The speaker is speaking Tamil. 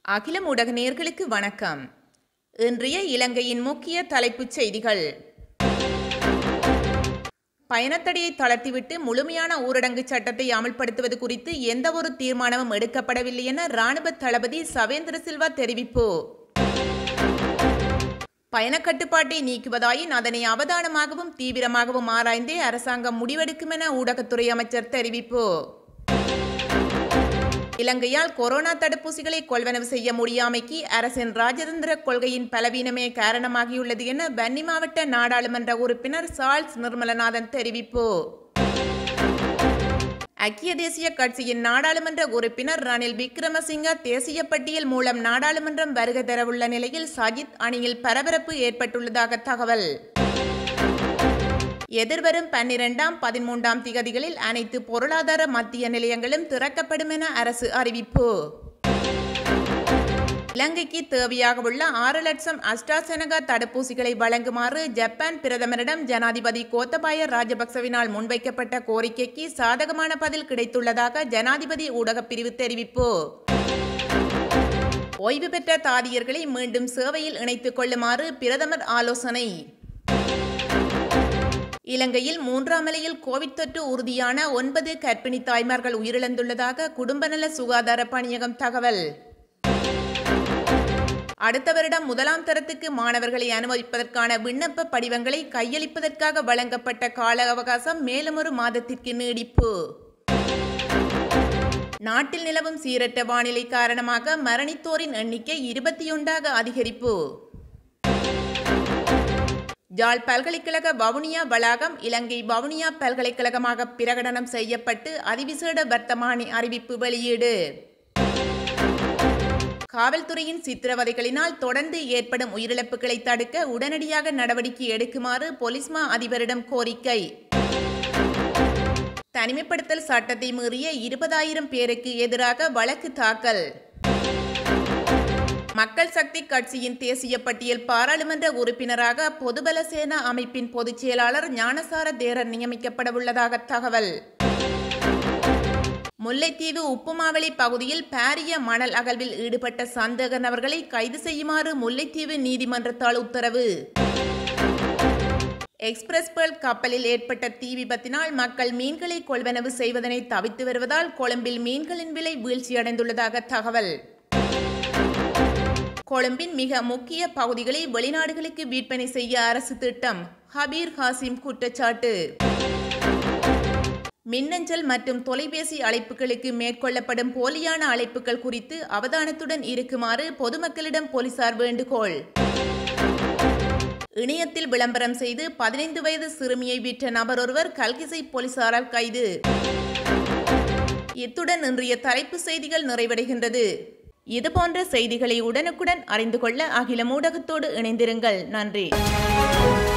அகிலம் ஊடக நேர்களுக்கு வணக்கம் இன்றைய இலங்கையின் முக்கிய தலைப்புச் செய்திகள் பயணத்தடையை தளர்த்திவிட்டு முழுமையான ஊரடங்கு சட்டத்தை அமல்படுத்துவது குறித்து எந்தவொரு தீர்மானமும் எடுக்கப்படவில்லை என ராணுவ தளபதி சவேந்திர சில்வா தெரிவிப்பு பயணக் கட்டுப்பாட்டை நீக்குவதாயின் அதனை அவதானமாகவும் தீவிரமாகவும் ஆராய்ந்தே அரசாங்கம் முடிவெடுக்கும் என ஊடகத்துறை அமைச்சர் தெரிவிப்பு இலங்கையால் கொரோனா தடுப்பூசிகளை கொள்வனவு செய்ய முடியாமைக்கு அரசின் ராஜதந்திர கொள்கையின் பலவீனமே காரணமாகியுள்ளது என வன்னி மாவட்ட நாடாளுமன்ற உறுப்பினர் சார்ல்ஸ் நிர்மலநாதன் தெரிவிப்பு ஐக்கிய தேசிய கட்சியின் நாடாளுமன்ற உறுப்பினர் ரணில் விக்ரமசிங்க தேசிய பட்டியல் மூலம் நாடாளுமன்றம் வருகை தரவுள்ள நிலையில் சஜித் அணியில் பரபரப்பு ஏற்பட்டுள்ளதாக தகவல் எதிர்வரும் பன்னிரெண்டாம் பதிமூன்றாம் திகதிகளில் அனைத்து பொருளாதார மத்திய நிலையங்களும் திறக்கப்படும் என அரசு அறிவிப்பு இலங்கைக்கு தேவையாக உள்ள ஆறு லட்சம் அஸ்ட்ராசெனகா தடுப்பூசிகளை வழங்குமாறு ஜப்பான் பிரதமரிடம் ஜனாதிபதி கோத்தபாய ராஜபக்சவினால் முன்வைக்கப்பட்ட கோரிக்கைக்கு சாதகமான பதில் கிடைத்துள்ளதாக ஜனாதிபதி ஊடகப் பிரிவு தெரிவிப்பு ஓய்வு பெற்ற தாதியர்களை மீண்டும் சேவையில் இணைத்துக் கொள்ளுமாறு பிரதமர் ஆலோசனை இலங்கையில் மூன்றாம் அலையில் கோவிட் தொற்று உறுதியான ஒன்பது கர்ப்பிணி தாய்மார்கள் உயிரிழந்துள்ளதாக குடும்பநல சுகாதார பணியகம் தகவல் அடுத்த வருடம் முதலாம் தரத்துக்கு மாணவர்களை அனுமதிப்பதற்கான விண்ணப்ப படிவங்களை கையளிப்பதற்காக வழங்கப்பட்ட கால அவகாசம் மேலும் ஒரு மாதத்திற்கு நீடிப்பு நாட்டில் நிலவும் சீரற்ற வானிலை காரணமாக மரணித்தோரின் எண்ணிக்கை இருபத்தி ஒன்றாக அதிகரிப்பு ஜாழ் பல்கலைக்கழக வவுனியா வளாகம் இலங்கை வவுனியா பல்கலைக்கழகமாக பிரகடனம் செய்யப்பட்டு அதிவிசேட வர்த்தமானி அறிவிப்பு வெளியீடு காவல்துறையின் சித்திரவதைகளினால் தொடர்ந்து ஏற்படும் உயிரிழப்புகளை தடுக்க உடனடியாக நடவடிக்கை எடுக்குமாறு பொலிஸ்மா அதிபரிடம் கோரிக்கை தனிமைப்படுத்தல் சட்டத்தை மீறிய இருபதாயிரம் பேருக்கு எதிராக வழக்கு தாக்கல் மக்கள் சக்தி கட்சியின் தேசிய பட்டியல் பாராளுமன்ற உறுப்பினராக பொதுபல சேனா அமைப்பின் பொதுச் செயலாளர் ஞானசார தேரர் நியமிக்கப்படவுள்ளதாக தகவல் முல்லைத்தீவு உப்புமாவளி பகுதியில் பாரிய மணல் அகழ்வில் ஈடுபட்ட சந்தேக நபர்களை கைது செய்யுமாறு முல்லைத்தீவு நீதிமன்றத்தால் உத்தரவு எக்ஸ்பிரஸ் பேர்ல் கப்பலில் ஏற்பட்ட தீ விபத்தினால் மக்கள் மீன்களை கொள்வனவு செய்வதனை தவித்து வருவதால் கொழும்பில் மீன்களின் விலை வீழ்ச்சியடைந்துள்ளதாக தகவல் கொழும்பின் மிக முக்கிய பகுதிகளை வெளிநாடுகளுக்கு விற்பனை செய்ய அரசு திட்டம் ஹபீர் ஹாசிம் குற்றச்சாட்டு மின்னஞ்சல் மற்றும் தொலைபேசி அழைப்புகளுக்கு மேற்கொள்ளப்படும் போலியான அழைப்புகள் குறித்து அவதானத்துடன் இருக்குமாறு பொதுமக்களிடம் போலீசார் வேண்டுகோள் இணையத்தில் விளம்பரம் செய்து பதினைந்து வயது சிறுமியை விற்ற நபர் ஒருவர் கல்கிசை போலீசாரால் கைது இத்துடன் இன்றைய தலைப்பு செய்திகள் நிறைவடைகின்றது இதுபோன்ற செய்திகளை உடனுக்குடன் அறிந்து கொள்ள அகில ஊடகத்தோடு இணைந்திருங்கள் நன்றி